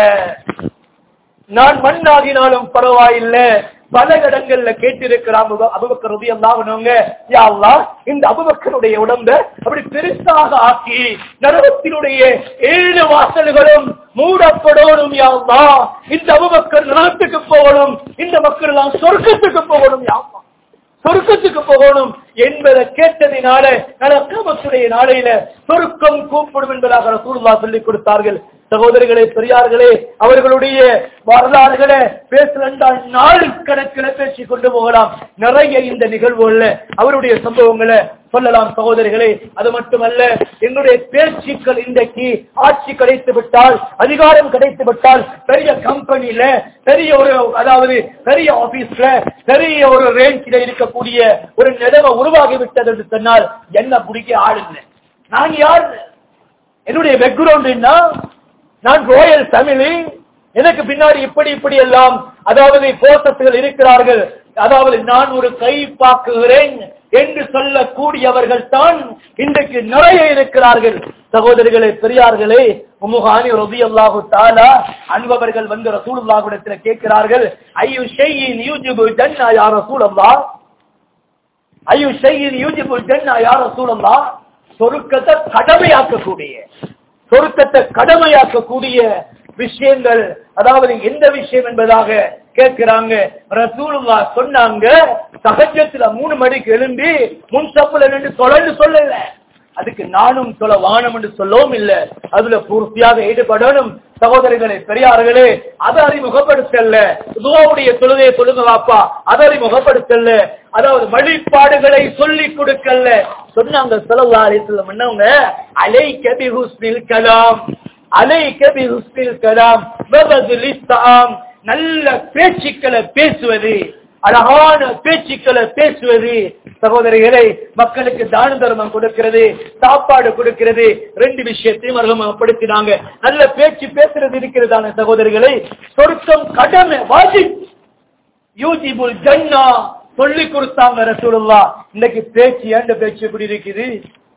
நான் மண்ணாகினாலும் பரவாயில்லை பல இடங்கள்ல கேட்டிருக்கிறான் அபுபக்கர் ரபி அல்லாஹ்னவங்க யா அல்லாஹ் இந்த அபுபக்கருடைய உடம்ப அப்படி பெருசாக ஆக்கி நரகத்தினுடைய ஏழு வாசல்களும் மூடப்படணும் யா அல்லாஹ் இந்த அபுபக்கர் நரகத்துக்கு போகணும் இந்த மக்கள் எல்லாம் சொர்க்கத்துக்கு போகணும் யா அல்லாஹ் சொர்க்கத்துக்கு போகணும் என்பதை கேட்டதினால நலக்கமத்துடைய நாளையில சொர்க்கம் கூப்பிடும் என்பதாக ரசூலுல்லா சொல்லிக் கொடுத்தார்கள் சகோதரிகளே பெரியார்களே அவர்களுடைய வரலாறுகளை பேசலென்றால் நாள் கணக்கில் பேசிக் கொண்டு போகலாம் நிறைய இந்த நிகழ்வுகள்ல அவருடைய சம்பவங்களை சொல்லலாம் சகோதரிகளே அது மட்டுமல்ல என்னுடைய பேச்சுக்கள் இன்றைக்கு ஆட்சி கிடைத்து விட்டால் அதிகாரம் கிடைத்து விட்டால் பெரிய கம்பெனில பெரிய ஒரு அதாவது பெரிய ஆபீஸ்ல பெரிய ஒரு ரேஞ்சில இருக்கக்கூடிய ஒரு நிலவை உருவாகி விட்டது என்று சொன்னால் என்ன பிடிக்க ஆளுங்க நான் யார் என்னுடைய பேக்ரவுண்ட் என்ன நான் ரோயல் தமிழி எனக்கு பின்னாடி இப்படி இப்படி எல்லாம் அதாவது போசத்துகள் இருக்கிறார்கள் அதாவது நான் ஒரு கை பாக்குகிறேன் என்று சொல்லக்கூடியவர்கள் தான் இன்றைக்கு நிறைய இருக்கிறார்கள் சகோதரிகளே பெரியார்களே உமுகானி ரபி அல்லாஹு தாலா அன்பவர்கள் வந்து ரசூலுல்லாஹுடத்தில் கேட்கிறார்கள் ஐயு ஷையின் யூஜிபு ஜன்னா யா ரசூலல்லாஹ் ஐயு ஷையின் யூஜிபு ஜன்னா யா ரசூலல்லாஹ் சொருக்கத்தை கடமையாக்கக்கூடிய சொருக்கத்தை கடமையாக்கக்கூடிய விஷயங்கள் அதாவது எந்த விஷயம் என்பதாக கேட்கிறாங்க ரசூலுல்லா சொன்னாங்க சகஜத்துல மூணு மணிக்கு எழும்பி முன் சப்புல நின்று தொலைன்னு சொல்லல அதுக்கு நானும் சொல்ல வானம் என்று சொல்லவும் இல்ல அதுல பூர்த்தியாக ஈடுபடணும் சகோதரிகளே பெரியார்களே அதை அறிமுகப்படுத்தல துவாவுடைய தொழுதையை சொல்லுங்க வாப்பா அதை அறிமுகப்படுத்தல அதாவது வழிபாடுகளை சொல்லி கொடுக்கல சொன்னாங்க சொல்லலாரி சொல்ல முன்னவங்க அலை கபி ஹுஸ்னில் கலாம் அலை கபி ஹுஸ்னில் கலாம் வபதுல் இஸ்தாம் நல்ல பேச்சுக்களை பேசுவது அழகான பேச்சுக்களை பேசுவது சகோதரிகளை மக்களுக்கு தான தர்மம் கொடுக்கிறது சாப்பாடு கொடுக்கிறது ரெண்டு விஷயத்தையும் அறிமுகப்படுத்தினாங்க நல்ல பேச்சு பேசுறது இருக்கிறதான சகோதரிகளை சொர்க்கம் கடமை வாஜி யூஜிபுல் ஜன்னா சொல்லி கொடுத்தாங்க ரசூலுல்லா இன்னைக்கு பேச்சு ஏண்ட பேச்சு எப்படி இருக்குது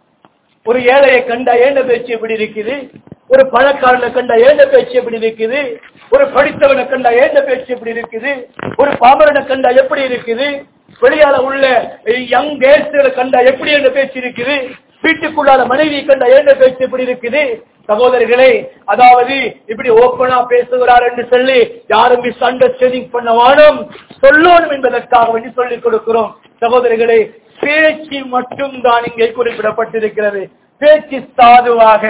ஒரு ஏழையை கண்டா ஏண்ட பேச்சு எப்படி இருக்குது ஒரு பணக்காரனை கண்டா ஏண்ட பேச்சு எப்படி இருக்குது ஒரு படித்தவனை கண்டா ஏண்ட பேச்சு எப்படி இருக்குது ஒரு பாமரனை கண்டா எப்படி இருக்குது வெளியால உள்ள யங் கேர்ள்ஸ்களை கண்டா எப்படி என்ற பேச்சு இருக்குது வீட்டுக்குள்ளால மனைவி கண்டா ஏண்ட பேச்சு எப்படி இருக்குது சகோதரர்களே அதாவது இப்படி ஓப்பனா பேசுகிறார் என்று சொல்லி யாரும் மிஸ் அண்டர்ஸ்டாண்டிங் பண்ண வானம் சொல்லணும் என்பதற்காக வேண்டி சொல்லிக் கொடுக்கிறோம் சகோதரர்களே பேச்சு மட்டும் தான் இங்கே குறிப்பிடப்பட்டிருக்கிறது பேச்சு சாதுவாக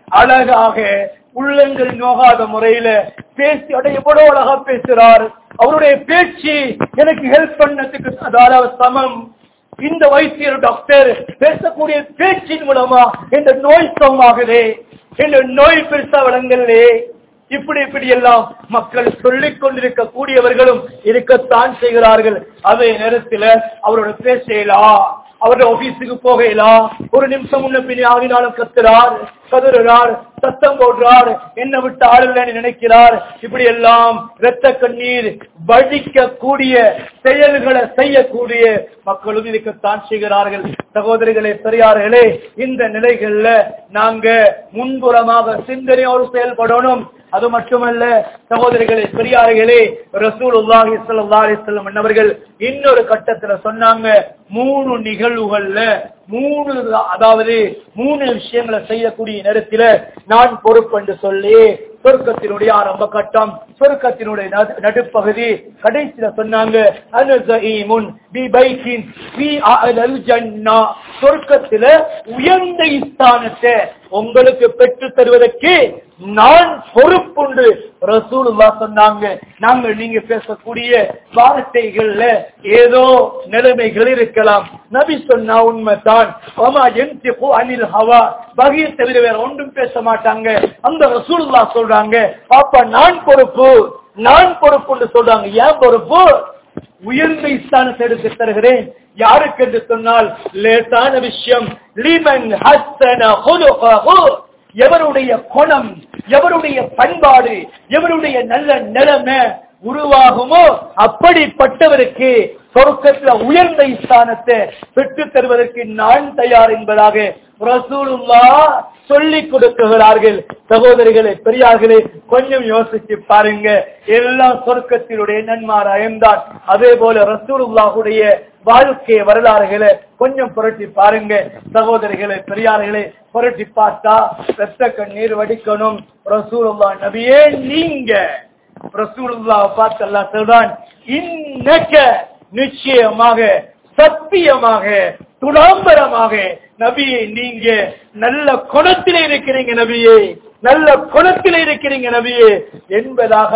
அழகாக உள்ளங்கள் நோகாத முறையில பேசி அடைய எவ்வளவு அழகா பேசுறார் அவருடைய பேச்சு எனக்கு ஹெல்ப் பண்ணதுக்கு அதாவது சமம் இந்த வைத்தியர் டாக்டர் பேசக்கூடிய பேச்சின் மூலமா இந்த நோய் சமமாகுதே இந்த நோய் பெருசா வழங்கலே இப்படி இப்படி எல்லாம் மக்கள் சொல்லிக் கொண்டிருக்க கூடியவர்களும் இருக்கத்தான் செய்கிறார்கள் அதே நேரத்தில் அவரோட பேசலாம் அவருடைய ஆபீஸுக்கு போகலாம் ஒரு நிமிஷம் முன்ன பின்னே ஆகினாலும் கத்துறார் கதறுறார் சத்தம் போடுறார் என்ன விட்டு ஆளுநர் நினைக்கிறார் இப்படி எல்லாம் இரத்த கண்ணீர் வடிக்க கூடிய செயல்களை செய்யக்கூடிய மக்களும் இருக்கத்தான் செய்கிறார்கள் சகோதரிகளே பெரியார்களே இந்த நிலைகள்ல நாங்க முன்புறமாக சிந்தனையோடு செயல்படணும் அது மட்டுமல்ல சகோதரிகளே பெரியார்களே ரசூலுல்லாஹி ஸல்லல்லாஹு அலைஹி வஸல்லம் அன்னவர்கள் இன்னொரு கட்டத்துல சொன்னாங்க மூணு நிகழ்வுகள்ல மூணு அதாவது மூணு விஷயங்களை செய்யக்கூடிய நேரத்துல நான் பொறுப்பு என்று சொல்லி சொர்க்கத்தினுடைய ஆரம்ப கட்டம் சொர்க்கத்தினுடைய நடு- நடுப்பகுதி கடைசியில சொன்னாங்க அனுசஈமுன் பி பைக்கின் பி அஅலல் ஜன்னா சொர்க்கத்தில உயர்ந்த ஸ்தானத்தை உங்களுக்கு பெற்று தருவதற்கு நான் பொறுப்புண்டு ரசூலுல்லா சொன்னாங்க நாங்கள் நீங்க பேசக்கூடிய வார்த்தைகள்ல ஏதோ நிலைமைகள் இருக்கலாம் நபி சொன்னா உண்மைதான் ஆமா என்திகு அனில் ஹவா பகிய தவிர வேற ஒன்றும் பேச மாட்டாங்க அந்த ரசூலுல்லா சொல்றாங்க பாப்பா நான் பொறுப்பு நான் பொறுப்புன்னு சொல்றாங்க ஏன் பொறுப்பு உயர்ந்த ஸ்தானத்தை எடுத்து தருகிறேன் யாருக்கு என்று சொன்னால் லேசான விஷயம் லீமன் ஹஸ்ஸன ஹுலுகஹு எவருடைய குணம் எவருடைய பண்பாடு எவருடைய நல்ல நிலைமை உருவாகுமோ அப்படிப்பட்டவருக்கு சொர்க்கத்துல உயர்ந்த ஸ்தானத்தை பெற்று தருவதற்கு நான் தயார் என்பதாக ரசூலுல்லா சொல்லிக் கொடுக்குகிறார்கள் சகோதரிகளே பெரியார்களே கொஞ்சம் யோசிச்சு பாருங்க எல்லாம் சொர்க்கத்தினுடைய நன்மாராயம்தான் அதே போல ரசூலுல்லாஹுடைய வாழ்க்கை வரலாறுகளை கொஞ்சம் புரட்டி பாருங்க சகோதரிகளே பெரியார்களே புரட்டி பார்த்தா ரத்த கண்ணீர் வடிக்கணும் ரசூலுல்லா நபியே நீங்க ரசூலுல்லாஹ் பார்த்து அல்லாஹ் சொல்றான் இன்னக்க நிச்சயமாக சத்தியமாக துடாம்பரமாக நபியே நீங்க நல்ல குணத்திலே இருக்கிறீங்க நபியே நல்ல குணத்திலே இருக்கிறீங்க நபியே என்பதாக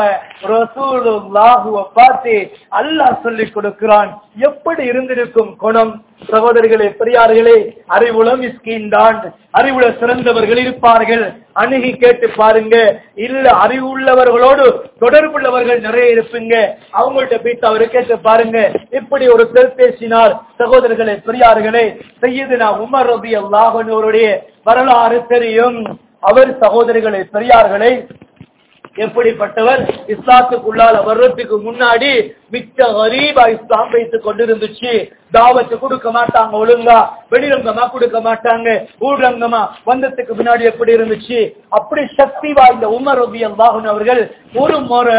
ரசூலுல்லாஹுவ பார்த்து அல்லாஹ் சொல்லிக் கொடுக்கிறான் எப்படி இருந்திருக்கும் குணம் சகோதரிகளே பெரியார்களே அறிவுள மிஸ்கின் தான் அறிவுள சிறந்தவர்கள் இருப்பார்கள் அணுகி கேட்டு பாருங்க இல்ல அறிவுள்ளவர்களோடு தொடர்புள்ளவர்கள் நிறைய இருப்பீங்க அவங்கள்ட்ட போயிட்டு அவரு கேட்டு பாருங்க இப்படி ஒரு செல் பேசினார் சகோதரர்களே பெரியார்களே செய்யுதுனா உமர் ரபி அல்லாஹனுடைய வரலாறு தெரியும் அவர் சகோதரிகளே பெரியார்களே எப்படிப்பட்டவர் இஸ்லாத்துக்குள்ளால வர்றதுக்கு முன்னாடி மிச்ச கரீபா இஸ்லாம் வைத்துக் கொண்டிருந்துச்சு தாவத்து கொடுக்க மாட்டாங்க ஒழுங்கா வெளிரங்கமா கொடுக்க மாட்டாங்க ஊரங்கமா வந்ததுக்கு முன்னாடி எப்படி இருந்துச்சு அப்படி சக்தி வாய்ந்த உமர் ரபி அல்லாஹன் அவர்கள் ஒரு முறை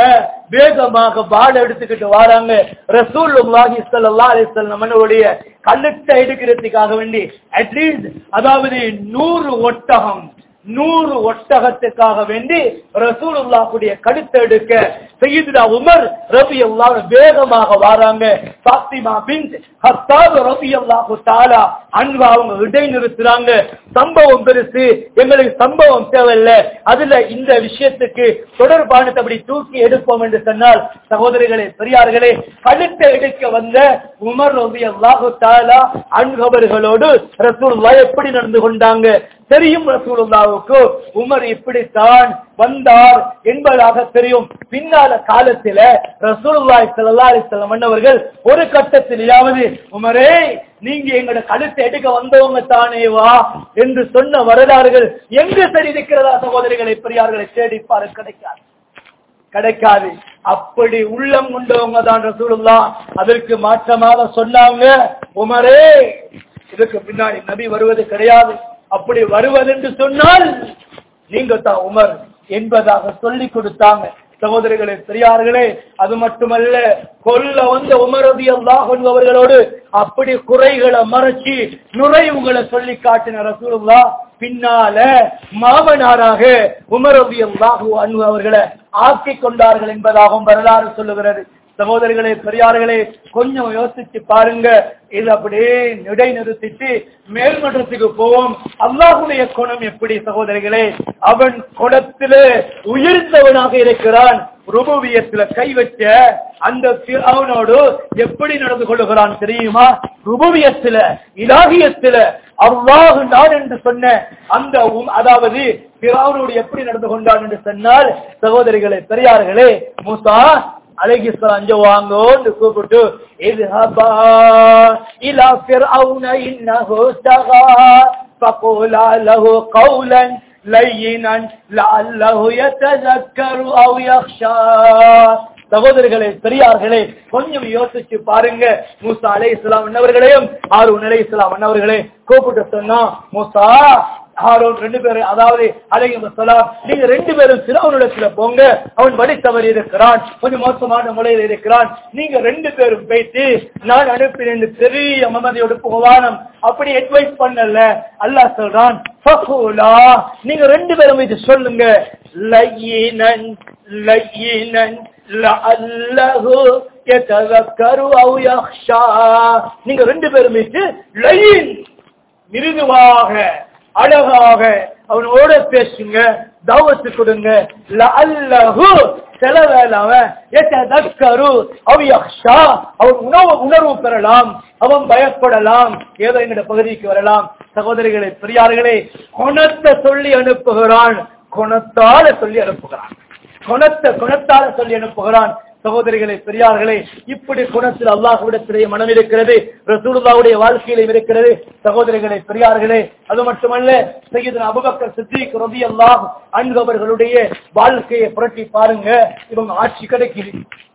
வேகமாக பால் எடுத்துக்கிட்டு வராங்க ரசூல் ஸல்லல்லாஹு அலைஹி வஸல்லம் அவருடைய கழுத்தை எடுக்கிறதுக்காக வேண்டி அட்லீஸ்ட் அதாவது நூறு ஒட்டகம் நூறு ஒட்டகத்துக்காக வேண்டி ரசூலுல்லாஹுடைய கழுத்தை எடுக்க செய்யுதுடா உமர் ரபி அல்லாஹ் வேகமாக வாராங்க பாத்திமா பின் ஹத்தாப் ரபி அல்லாஹு தாலா அன்பு அவங்க இடை நிறுத்துறாங்க சம்பவம் பெருசு எங்களுக்கு சம்பவம் தேவையில்ல அதுல இந்த விஷயத்துக்கு தொடர்பானது அப்படி தூக்கி எடுப்போம் என்று சொன்னால் சகோதரிகளே பெரியார்களே கழுத்தை எடுக்க வந்த உமர் ரபி அல்லாஹு தாலா அன்பவர்களோடு ரசூலுல்லா எப்படி நடந்து கொண்டாங்க தெரியும் ரசூலுல்லாவுக்கு உமர் இப்படித்தான் வந்தார் என்பதாக தெரியும் பின்னால காலத்தில ரசூலுல்லாஹி ஸல்லல்லாஹு அலைஹி வஸல்லம் அன்னவர்கள் ஒரு கட்டத்திலேயாவது உமரே நீங்க எங்கட கழுத்தை எடுக்க வந்தவங்க தானே வா என்று சொன்ன வரலாறுகள் எங்கு சரி இருக்கிறதா சகோதரிகளை பெரியார்களை தேடிப்பாரு கிடைக்காது கிடைக்காது அப்படி உள்ளம் கொண்டவங்க தான் ரசூலுல்லா அதற்கு மாற்றமாக சொன்னாங்க உமரே இதுக்கு பின்னாடி நபி வருவது கிடையாது அப்படி வருவது என்று சொன்னால் நீங்க தான் உமர் என்பதாக சொல்லி கொடுத்தாங்க சகோதரிகளே பெரியார்களே அது மட்டுமல்ல கொல்ல வந்த உமரதி அல்லாஹ் அவர்களோடு அப்படி குறைகளை மறைச்சி நுழைவுகளை சொல்லி காட்டின ரசூலுல்லா பின்னால மாமனாராக உமரதி அல்லாஹு அன்பு அவர்களை ஆக்கிக் கொண்டார்கள் என்பதாகவும் வரலாறு சொல்லுகிறது சகோதரிகளே பெரியார்களே கொஞ்சம் யோசிச்சு பாருங்க இது அப்படியே நிடை நிறுத்திட்டு மேல்மன்றத்துக்கு போவோம் அல்லாஹுடைய குணம் எப்படி சகோதரிகளே அவன் குணத்திலே உயர்ந்தவனாக இருக்கிறான் ருபுவியத்துல கை வச்ச அந்த அவனோடு எப்படி நடந்து கொள்ளுகிறான் தெரியுமா ருபுவியத்துல இலாகியத்துல அவ்வாறு நான் என்று சொன்ன அந்த உம்- அதாவது பிறாவனோடு எப்படி நடந்து கொண்டான் என்று சொன்னால் சகோதரிகளே பெரியார்களே மூசா அழகிஸ்வரம் அஞ்ச வாங்கோன்னு கூப்பிட்டு இது இலா فرعون إنه طغى فقولا له قولا لينا لعله يتذكر أو يخشى சகோதரர்களே பெரியார்களே கொஞ்சம் யோசிச்சு பாருங்க மூசா அலை இஸ்லாம் அண்ணவர்களையும் ஆரூன் அலை இஸ்லாம் அண்ணவர்களே கூப்பிட்டு சொன்னா மூசா ஆரோன் ரெண்டு பேரும் அதாவது அலைஹி வஸலாம் நீங்க ரெண்டு பேரும் சிறவனிடத்துல போங்க அவன் வழி தவறி இருக்கிறான் கொஞ்சம் மோசமான முறையில் இருக்கிறான் நீங்க ரெண்டு பேரும் போயிட்டு நான் அனுப்பினேன் பெரிய மமதியோட புகவானம் அப்படி அட்வைஸ் பண்ணல அல்லாஹ் சொல்றான் ஃபகுலா நீங்க ரெண்டு பேரும் இது சொல்லுங்க லய்யினன் லய்யினன் லஅல்லஹு யதذكر أو يخشى நீங்க ரெண்டு பேரும் இது லயின் மிருதுவாக அழகாக அவனோட பேசுங்க தாவத்து கொடுங்க லஅல்லஹு சில வேலை அவன் எத்ததக்கரு அவ யக்ஷா அவன் உணவு உணர்வு பெறலாம் அவன் பயப்படலாம் ஏதோ எங்கட பகுதிக்கு வரலாம் சகோதரிகளே பெரியார்களே குணத்தை சொல்லி அனுப்புகிறான் குணத்தால சொல்லி அனுப்புகிறான் குணத்தை குணத்தால சொல்லி அனுப்புகிறான் சகோதரிகளே பெரியார்களே இப்படி குணத்தில் அல்லாஹ்விடத்திலேயே மனம் இருக்கிறது ரசூலுல்லாவுடைய வாழ்க்கையிலும் இருக்கிறது சகோதரிகளே பெரியார்களே அது மட்டுமல்ல சையதுனா அபூபக்கர் சித்திக் ரலியல்லாஹு அன்ஹு அவர்களுடைய வாழ்க்கையை புரட்டி பாருங்க இவங்க ஆட்சி கிடைக்குது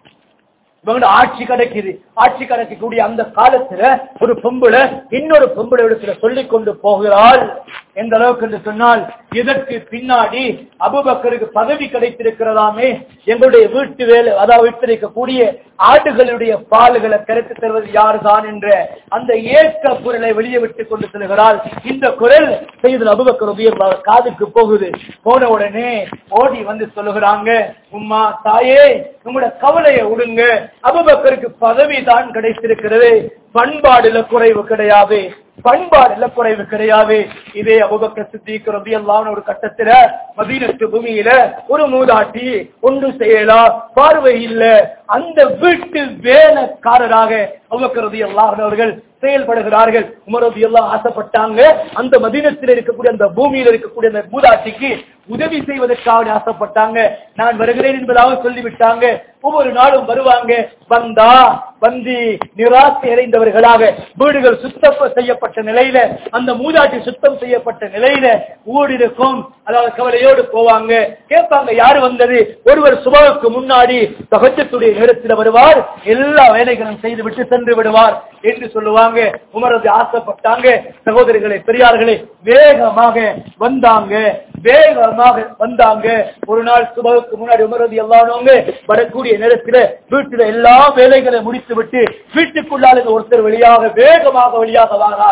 இவங்க ஆட்சி கிடைக்குது ஆட்சி கிடைக்கக்கூடிய அந்த காலத்துல ஒரு பொம்பளை இன்னொரு பொம்பளை இடத்துல சொல்லிக் கொண்டு போகிறாள் எந்த அளவுக்கு என்று சொன்னால் இதற்கு பின்னாடி அபுபக்கருக்கு பதவி கிடைத்திருக்கிறதாமே எங்களுடைய வீட்டு வேலை அதாவது விட்டிருக்கக்கூடிய ஆடுகளுடைய பால்களை கரைத்து தருவது யாருதான் என்ற அந்த ஏக்க குரலை வெளியே விட்டுக் கொண்டு செல்கிறாள் இந்த குரல் செய்து அபுபக்கர் உபயோக காதுக்கு போகுது போன உடனே ஓடி வந்து சொல்லுகிறாங்க உம்மா தாயே உங்களோட கவலையை விடுங்க அபுபக்கருக்கு பதவி தான் கிடைத்திருக்கிறது பண்பாடுல குறைவு கிடையாது பண்பாடுல குறைவு கிடையாது இதே அபுபக்கர் சித்திக் ரபியல்லான ஒரு கட்டத்துல மதீனத்து பூமியில ஒரு மூதாட்டி ஒன்று செய்யலாம் பார்வை இல்ல அந்த வீட்டு வேலைக்காரராக அபுபக்கர் ரபியல்லாஹ் அவர்கள் செயல்படுகிறார்கள் உமரது எல்லாம் ஆசைப்பட்டாங்க அந்த மதீனத்தில் இருக்கக்கூடிய அந்த பூமியில் இருக்கக்கூடிய அந்த மூதாட்டிக்கு உதவி செய்வதற்காக ஆசைப்பட்டாங்க நான் வருகிறேன் என்பதாக சொல்லிவிட்டாங்க ஒவ்வொரு நாளும் வருவாங்க வந்தா வந்து நிராசை அடைந்தவர்களாக வீடுகள் சுத்தம் செய்யப்பட்ட நிலையில அந்த மூதாட்டி சுத்தம் செய்யப்பட்ட நிலையில ஊடு இருக்கும் அதாவது கவலையோடு போவாங்க கேட்பாங்க யாரு வந்தது ஒருவர் சுபாவுக்கு முன்னாடி தகச்சத்துடைய நேரத்தில் வருவார் எல்லா வேலைகளும் செய்து விட்டு சென்று விடுவார் என்று சொல்லுவாங்க உமரது ஆசைப்பட்டாங்க சகோதரிகளே பெரியார்களே வேகமாக வந்தாங்க வேகமாக வந்தாங்க ஒரு நாள் சுபவுக்கு முன்னாடி உமரது எல்லானவங்க வரக்கூடிய நேரத்துல வீட்டுல எல்லா வேலைகளை முடித்து விட்டு வீட்டுக்குள்ளால ஒருத்தர் வெளியாக வேகமாக வெளியாக வாரார்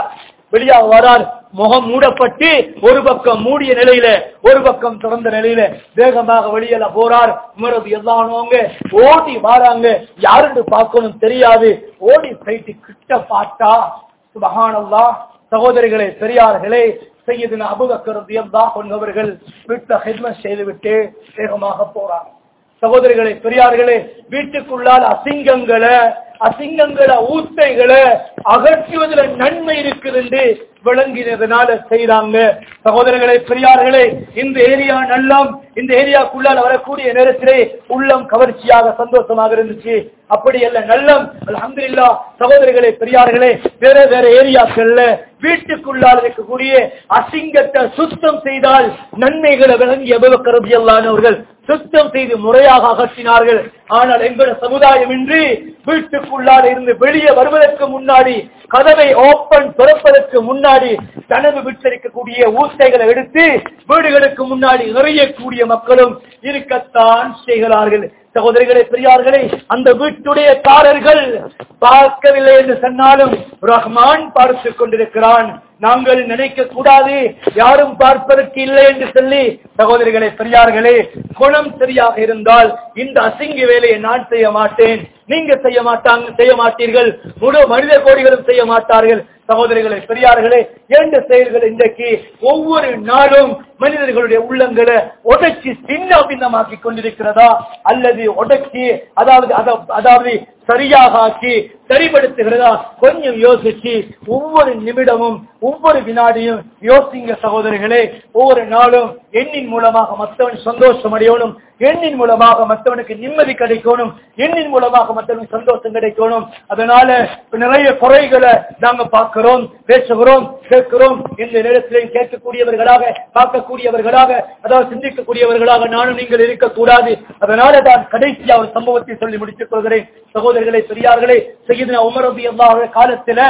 வெளியாக வரார் முகம் மூடப்பட்டு ஒரு பக்கம் மூடிய நிலையில ஒரு பக்கம் திறந்த நிலையில வேகமாக வெளியில போறார் உமரது எல்லானவங்க ஓடி வாராங்க யாருன்னு பார்க்கணும் தெரியாது ஓடி போயிட்டு கிட்ட பார்த்தா சுபஹானல்லா சகோதரிகளே பெரியார்களே செய்யதின அபுபக்கர் ரலியல்லாஹு அன்ஹு அவர்கள் வீட்டுல ஹிட்மத் செய்துவிட்டு வேகமாக போறாங்க சகோதரிகளே பெரியார்களே வீட்டுக்குள்ளால் அசிங்கங்களை அசிங்கங்களை ஊத்தைகளை அகற்றுவதில் நன்மை இருக்குது என்று விளங்கினதுனால செய்றாங்க சகோதரர்களே பெரியார்களே இந்த ஏரியா நல்லம் இந்த ஏரியாக்குள்ளால் வரக்கூடிய நேரத்திலே உள்ளம் கவர்ச்சியாக சந்தோஷமாக இருந்துச்சு அப்படி அல்ல நல்லம் அல்ஹம்துலில்லாஹ் சகோதரிகளே பெரியார்களே வேற வேற ஏரியாக்கள்ல வீட்டுக்குள்ளால் இருக்கக்கூடிய அசிங்கத்தை சுத்தம் செய்தால் நன்மைகளை விளங்கிய அபுபக்கரபியல்லானவர்கள் சுத்தம் செய்து முறையாக அகற்றினார்கள் ஆனால் எங்களோட சமுதாயம் இன்றி வீட்டுக்குள்ளால் இருந்து வெளியே வருவதற்கு முன்னாடி கதவை ஓப்பன் திறப்பதற்கு முன்னாடி தனது விட்டிருக்கக்கூடிய ஊசைகளை எடுத்து வீடுகளுக்கு முன்னாடி நிறையக்கூடிய மக்களும் இருக்கத்தான் செய்கிறார்கள் சகோதரிகளே பெரியார்களே அந்த வீட்டுடைய காரர்கள் பார்க்கவில்லை என்று சொன்னாலும் ரஹ்மான் பார்த்துக் கொண்டிருக்கிறான் நாங்கள் நினைக்க கூடாது யாரும் பார்ப்பதற்கு இல்லை என்று சொல்லி சகோதரிகளே பெரியார்களே குணம் சரியாக இருந்தால் இந்த அசிங்க வேலையை நான் செய்ய மாட்டேன் நீங்க செய்ய மாட்டாங்க செய்ய மாட்டீர்கள் முழு மனித கோடிகளும் செய்ய மாட்டார்கள் சகோதரிகளே பெரியார்களே எந்த செயல்கள் இன்றைக்கு ஒவ்வொரு நாளும் மனிதர்களுடைய உள்ளங்களை உடைச்சி சின்ன பின்னமாக்கி கொண்டிருக்கிறதா அல்லது உடைச்சி அதாவது அத- அதாவது சரியாக ஆக்கி சரிபடுத்துகிறதா கொஞ்சம் யோசிச்சு ஒவ்வொரு நிமிடமும் ஒவ்வொரு வினாடியும் யோசிங்க சகோதரிகளே ஒவ்வொரு நாளும் எண்ணின் மூலமாக மற்றவன் சந்தோஷம் அடையணும் எண்ணின் மூலமாக மற்றவனுக்கு நிம்மதி கிடைக்கணும் எண்ணின் மூலமாக மற்றவனுக்கு சந்தோஷம் கிடைக்கணும் அதனால நிறைய குறைகளை நாங்க பார்க்கிறோம் பேசுகிறோம் கேட்கிறோம் இந்த நேரத்திலையும் கேட்கக்கூடியவர்களாக பார்க்கக்கூடியவர்களாக அதாவது சிந்திக்கக்கூடியவர்களாக நானும் நீங்கள் இருக்கக்கூடாது அதனால தான் கடைசியா ஒரு சம்பவத்தை சொல்லி முடித்துக் கொள்கிறேன் சகோதரர்களே பெரியார்களே செய்யுதுனா உமரபி எல்லா காலத்துல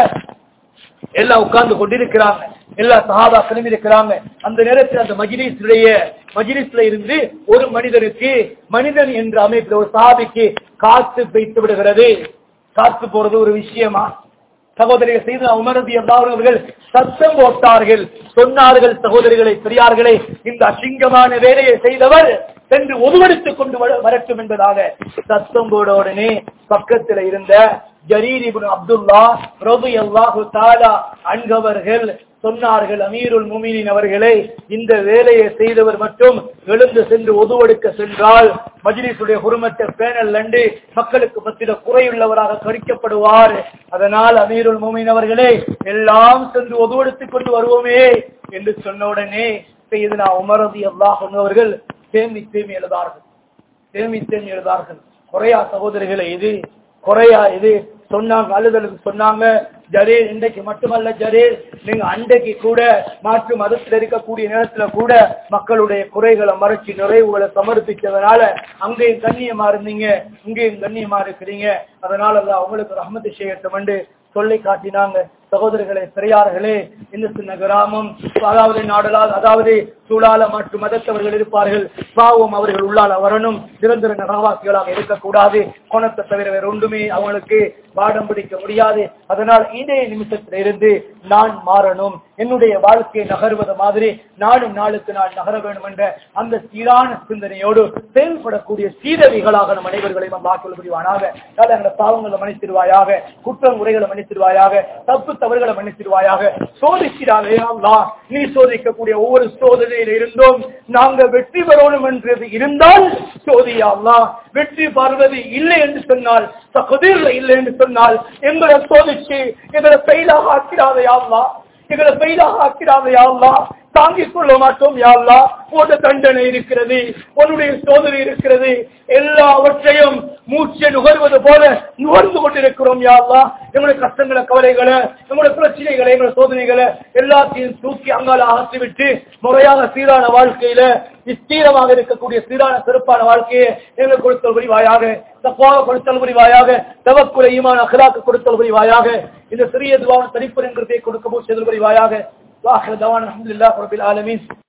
எல்லாம் உட்கார்ந்து கொண்டிருக்கிறாங்க எல்லா சஹாபாக்களும் இருக்கிறாங்க அந்த நேரத்தில் அந்த மஜிலிஸுடைய மஜிலிஸ்ல இருந்து ஒரு மனிதனுக்கு மனிதன் என்ற அமைப்பில் ஒரு சஹாபிக்கு காத்து வைத்து விடுகிறது காத்து போறது ஒரு விஷயமா சகோதரிகள் செய்து உமரதி அவர்கள் சத்தம் போட்டார்கள் சொன்னார்கள் சகோதரிகளை பெரியார்களே இந்த அசிங்கமான வேலையை செய்தவர் சென்று ஒதுவெடுத்துக் கொண்டு வர- வரட்டும் என்பதாக சத்தம் போட உடனே பக்கத்தில் இருந்த ஜரீர் இப்னு அப்துல்லா ரபி அல்லாஹு தாலா அன்கவர்கள் சொன்னார்கள் அமீருல் முமினின் அவர்களே இந்த வேலையை செய்தவர் மட்டும் எழுந்து சென்று ஒதுவெடுக்க சென்றால் மஜ்லிஸுடைய குருமத்தை பேனல் லண்டு மக்களுக்கு மத்தியில குறையுள்ளவராக கடிக்கப்படுவார் அதனால் அமீருல் முமின் அவர்களே எல்லாம் சென்று ஒதுவெடுத்துக் கொண்டு வருவோமே என்று சொன்ன உடனே செய்தனா உமரதி அல்லாஹ் அவர்கள் தேமி தேமி எழுதார்கள் தேமி தேமி எழுதார்கள் குறையா சகோதரிகளை இது குறையா இது சொன்னாங்க அழுதலுக்கு சொன்னாங்க ஜரீர் இன்றைக்கு மட்டுமல்ல ஜரீர் நீங்க அன்றைக்கு கூட மாற்று மதத்தில் இருக்கக்கூடிய நேரத்துல கூட மக்களுடைய குறைகளை மறைச்சு நிறைவுகளை சமர்ப்பிச்சதுனால அங்கேயும் கண்ணியமா இருந்தீங்க இங்கேயும் கண்ணியமா இருக்கிறீங்க அதனால தான் அவங்களுக்கு ரஹமத்து செய்யட்டும் என்று சொல்லி காட்டினாங்க சகோதரர்களே பெரியார்களே இந்த சின்ன கிராமம் அதாவது நாடலால் அதாவது சூழால மற்றும் மதத்தவர்கள் இருப்பார்கள் பாவம் அவர்கள் உள்ளால வரணும் நிரந்தர நகவாசிகளாக இருக்கக்கூடாது கோணத்தை தவிர வேற ஒன்றுமே அவங்களுக்கு பாடம் பிடிக்க முடியாது அதனால் இதே நிமிஷத்தில் இருந்து நான் மாறணும் என்னுடைய வாழ்க்கை நகர்வது மாதிரி நானும் நாளுக்கு நாள் நகர வேண்டும் என்ற அந்த சீரான சிந்தனையோடு செயல்படக்கூடிய சீரவிகளாக நம் அனைவர்களையும் வாக்குள் புரிவானாக யாழ் எங்களை பாவங்களை மன்னித்திருவாயாக குற்றம் உரைகளை மன்னித்திருவாயாக தப்பு தவறுகளை மன்னித்திருவாயாக சோதிக்கிறாரே அல்லா நீ சோதிக்கக்கூடிய ஒவ்வொரு சோதனையில் இருந்தோம் நாங்க வெற்றி பெறணும் என்றது இருந்தால் சோதியா அல்லா வெற்றி பெறுவது இல்லை என்று சொன்னால் தகுதியில் இல்லை என்று சொன்னால் எங்களை சோதிச்சு எங்களை ஃபெயிலாக ஆக்கிறாரே அல்லா எங்களை ஃபெயிலாக ஆக்கிறாரே அல்லா தாங்கிக் கொள்ள மாட்டோம் யாழ்லா போட்ட தண்டனை இருக்கிறது உன்னுடைய சோதனை இருக்கிறது எல்லாவற்றையும் மூச்சை நுகர்வது போல நுகர்ந்து கொண்டிருக்கிறோம் யாழ்லா எங்களுடைய கஷ்டங்களை கவலைகளை எங்களுடைய பிரச்சனைகளை எங்களுடைய சோதனைகளை எல்லாத்தையும் தூக்கி அங்கால அகற்றிவிட்டு முறையாக சீரான வாழ்க்கையில நிச்சயமாக இருக்கக்கூடிய சீரான சிறப்பான வாழ்க்கையை எங்களுக்கு கொடுத்தல் புரிவாயாக தப்பாக கொடுத்தல் புரிவாயாக தவக்குலை ஈமான அகலாக்கு கொடுத்தல் புரிவாயாக இந்த சிறிய துவான தனிப்பெருங்கிறதை கொடுக்க செய்தல் புரிவாயாக واخر دعوانا الحمد لله رب العالمين